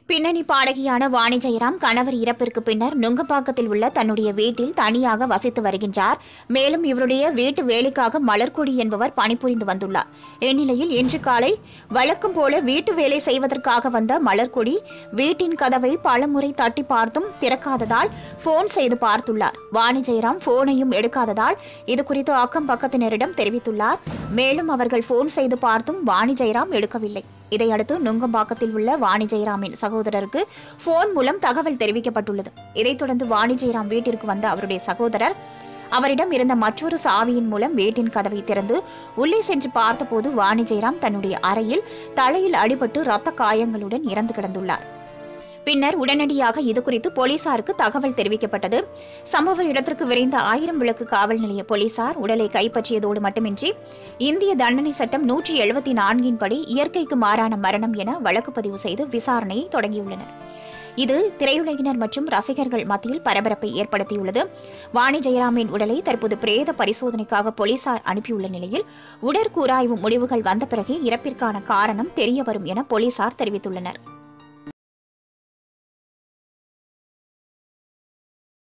பின்னணி பாடகியான வாணி ஜெயராம் கணவர் இறப்பிற்கு பின்னர் நுங்கப்பாக்கத்தில் உள்ள தன்னுடைய வீட்டில் தனியாக வசித்து வருகின்றார் மேலும் இவருடைய வீட்டு வேலைக்காக மலர்கொடி என்பவர் பணிபுரிந்து வந்துள்ளார் இந்நிலையில் இன்று காலை வழக்கம் போல வீட்டு வேலை செய்வதற்காக வந்த மலர்கொடி வீட்டின் கதவை பலமுறை தட்டி பார்த்தும் திறக்காததால் போன் செய்து பார்த்துள்ளார் வாணி ஜெயராம் போனையும் எடுக்காததால் இது குறித்து அக்கம் பக்கத்தினரிடம் தெரிவித்துள்ளார் மேலும் அவர்கள் போன் செய்து பார்த்தும் வாணி ஜெயராம் எடுக்கவில்லை இதையடுத்து நுங்கம்பாக்கத்தில் உள்ள வாணி ஜெயராமின் சகோதரருக்கு போன் மூலம் தகவல் தெரிவிக்கப்பட்டுள்ளது இதைத் தொடர்ந்து வாணி ஜெயராம் வீட்டிற்கு வந்த அவருடைய சகோதரர் அவரிடம் இருந்த மற்றொரு சாவியின் மூலம் வீட்டின் கதவை திறந்து உள்ளே சென்று பார்த்தபோது வாணி ஜெயராம் தன்னுடைய அறையில் தலையில் அடிபட்டு இரத்த காயங்களுடன் இறந்து கிடந்துள்ளார் பின்னர் உடனடியாக இதுகுறித்து போலீசாருக்கு தகவல் தெரிவிக்கப்பட்டது சம்பவ இடத்திற்கு விரைந்த ஆயிரம் விளக்கு காவல் நிலைய போலீசார் உடலை கைப்பற்றியதோடு மட்டுமின்றி இந்திய தண்டனை சட்டம் நூற்றி எழுபத்தி நான்கின் படி இயற்கைக்கு மாறான மரணம் என வழக்கு பதிவு செய்து விசாரணையை தொடங்கியுள்ளனர் இது திரையுலகினர் மற்றும் ரசிகர்கள் மத்தியில் பரபரப்பை ஏற்படுத்தியுள்ளது வாணி ஜெயராமின் உடலை தற்போது பிரேத பரிசோதனைக்காக போலீசார் அனுப்பியுள்ள நிலையில் உடற்கூராய்வு முடிவுகள் வந்த பிறகு இறப்பிற்கான காரணம் தெரியவரும் என போலீசார் தெரிவித்துள்ளனர்